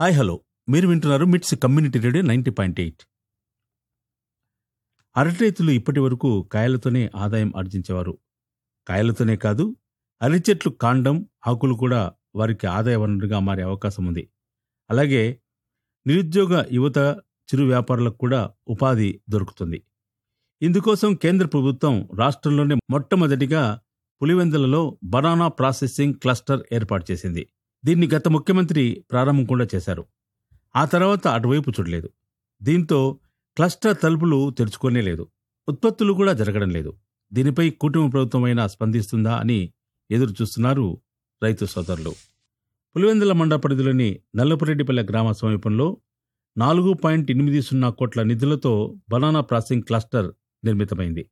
hi hello మీరు వింటున్నారు MITS community radio ninety point eight అరటి రైతులు ఇప్పటి వరకు కాయలతోనే ఆదాయం ఆర్జించేవారు కాయలతోనే కాదు అరటి చెట్లు కాండం ఆకులు కూడా వారికి ఆదాయ వనరుగా మారే అవకాశం ఉంది అలాగే నిరుద్యోగ యువత చిరు వ్యాపారులకు కూడా ఉపాధి దొరుకుతుంది ఇందుకోసం కేంద్ర ప్రభుత్వం రాష్ట్రంలోనే మొట్టమొదటిగా పులివెందులలో బనానా ప్రాసెసింగ్ క్లస్టర్ ఏర్పాటు చేసింది దీన్ని గత ముఖ్యమంత్రి ప్రారంభం కూడా చేశారు ఆ తర్వాత అటువైపు చూడలేదు దీంతో క్లస్టర్ తలుపులు తెరుచుకోనే లేదు ఉత్పత్తులు కూడా జరగడం లేదు దీనిపై కుటుంబ ప్రభుత్వమైనా స్పందిస్తుందా అని ఎదురు చూస్తున్నారు రైతు సోదరులు పులివెందుల మండ పరిధిలోని నల్లపురెడ్డిపల్లె గ్రామ సమీపంలో నాలుగు పాయింట్ ఎనిమిది సున్నా కోట్ల నిధులతో బనానా ప్రాసెసింగ్ క్లస్టర్ నిర్మితమైంది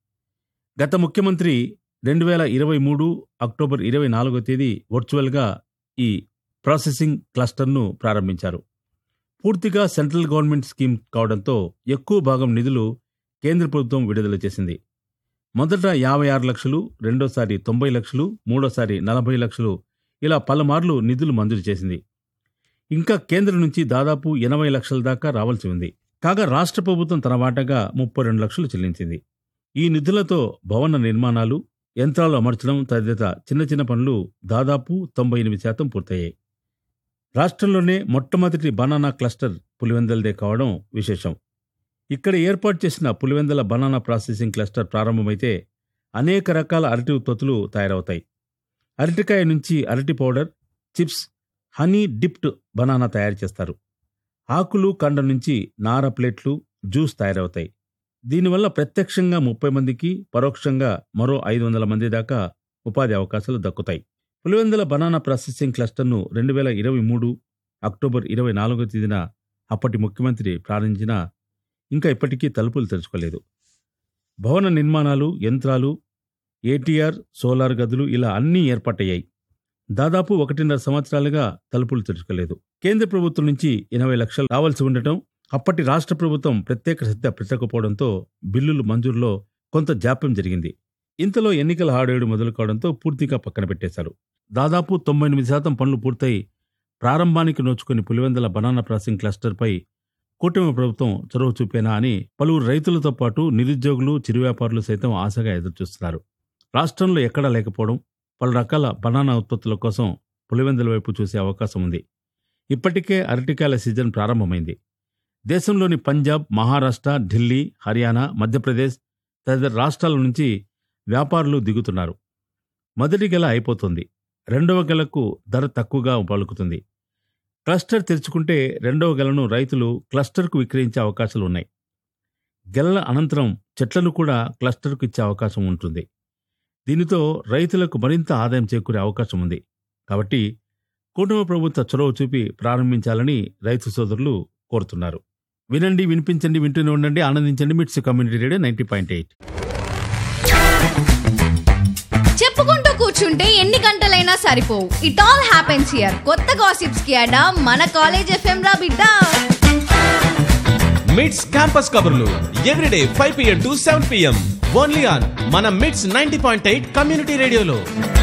గత ముఖ్యమంత్రి రెండు వేల ఇరవై మూడు అక్టోబర్ ఇరవై నాలుగో తేదీ వర్చువల్గా ఈ ప్రాసెసింగ్ క్లస్టర్ను ప్రారంభించారు పూర్తిగా సెంట్రల్ గవర్నమెంట్ స్కీమ్ కావడంతో ఎక్కువ భాగం నిధులు కేంద్ర ప్రభుత్వం విడుదల చేసింది మొదట యాభై ఆరు లక్షలు రెండోసారి తొంభై లక్షలు మూడోసారి నలభై లక్షలు ఇలా పలుమార్లు నిధులు మంజూరు చేసింది ఇంకా కేంద్రం నుంచి దాదాపు ఎనభై లక్షల దాకా రావాల్సి ఉంది కాగా రాష్ట్ర ప్రభుత్వం తన వాటాగా ముప్పై రెండు లక్షలు చెల్లించింది ఈ నిధులతో భవన నిర్మాణాలు యంత్రాలు అమర్చడం తదితర చిన్న చిన్న పనులు దాదాపు తొంభై ఎనిమిది శాతం పూర్తయ్యాయి రాష్ట్రంలోనే మొట్టమొదటి బనానా క్లస్టర్ పులివెందలదే కావడం విశేషం ఇక్కడ ఏర్పాటు చేసిన పులివెందల బనానా ప్రాసెసింగ్ క్లస్టర్ ప్రారంభమైతే అనేక రకాల అరటి ఉత్పత్తులు తయారవుతాయి అరటికాయ నుంచి అరటి powder chips honey dipped banana తయారు చేస్తారు ఆకులు కండం నుంచి నార ప్లేట్లు జ్యూస్ తయారవుతాయి దీనివల్ల ప్రత్యక్షంగా ముప్పై మందికి పరోక్షంగా మరో ఐదు వందల మంది దాకా ఉపాధి అవకాశాలు దక్కుతాయి పులివెందుల బనానా ప్రాసెసింగ్ క్లస్టర్ను రెండు వేల ఇరవై మూడు అక్టోబర్ ఇరవై నాలుగో తేదీన అప్పటి ముఖ్యమంత్రి ప్రారంభించిన ఇంకా ఇప్పటికీ తలుపులు తెరుచుకోలేదు భవన నిర్మాణాలు యంత్రాలు ఏటీఆర్ సోలార్ గదులు ఇలా అన్నీ ఏర్పాటయ్యాయి దాదాపు ఒకటిన్నర సంవత్సరాలుగా తలుపులు తెరుచుకోలేదు కేంద్ర ప్రభుత్వం నుంచి ఎనభై లక్షలు రావాల్సి ఉండటం అప్పటి రాష్ట్ర ప్రభుత్వం ప్రత్యేక శ్రద్ధ పెట్టకపోవడంతో బిల్లులు మంజూరులో కొంత జాప్యం జరిగింది ఇంతలో ఎన్నికల హాడేడు మొదలు కావడంతో పూర్తిగా పక్కన పెట్టేశారు దాదాపు తొంభై ఎనిమిది శాతం పనులు పూర్తయి ప్రారంభానికి నోచుకుని పులివెందల బనానా ప్రాసెసింగ్ క్లస్టర్పై కూటమి ప్రభుత్వం చొరవ చూపేనా అని పలువురు రైతులతో పాటు నిరుద్యోగులు చిరు వ్యాపారులు సైతం ఆశగా ఎదురుచూస్తున్నారు రాష్ట్రంలో ఎక్కడా లేకపోవడం పలు రకాల బనానా ఉత్పత్తుల కోసం పులివెందుల వైపు చూసే అవకాశం ఉంది ఇప్పటికే అరటికాయల సీజన్ ప్రారంభమైంది దేశంలోని పంజాబ్ మహారాష్ట్ర ఢిల్లీ హర్యానా మధ్యప్రదేశ్ తదితర రాష్ట్రాల నుంచి వ్యాపారులు దిగుతున్నారు మొదటి గెల అయిపోతుంది రెండవ గెలకు ధర తక్కువగా పలుకుతుంది క్లస్టర్ తెరుచుకుంటే రెండవ గెలను రైతులు క్లస్టర్కు విక్రయించే అవకాశాలు ఉన్నాయి గెలల అనంతరం చెట్లను కూడా క్లస్టర్కు ఇచ్చే అవకాశం ఉంటుంది దీనితో రైతులకు మరింత ఆదాయం చేకూరే అవకాశం ఉంది కాబట్టి కుటుంబ ప్రభుత్వ చొరవ చూపి ప్రారంభించాలని రైతు సోదరులు కోరుతున్నారు వినండి వినిపించండి వింటూనే ఉండండి ఆనందించండి MITS community radio ninety point eight చెప్పుకుంటూ కూర్చుంటే ఎన్ని గంటలైనా సరిపోవు ఇట్ ఆల్ హ్యాపెన్స్ హియర్ కొత్త గాసిప్స్ కి అడా మన కాలేజ్ ఎఫ్ఎం రా బిడ్డ మిడ్స్ క్యాంపస్ కబుర్లు everyday five PM to seven PM only on మన MITS ninety point eight community రేడియోలో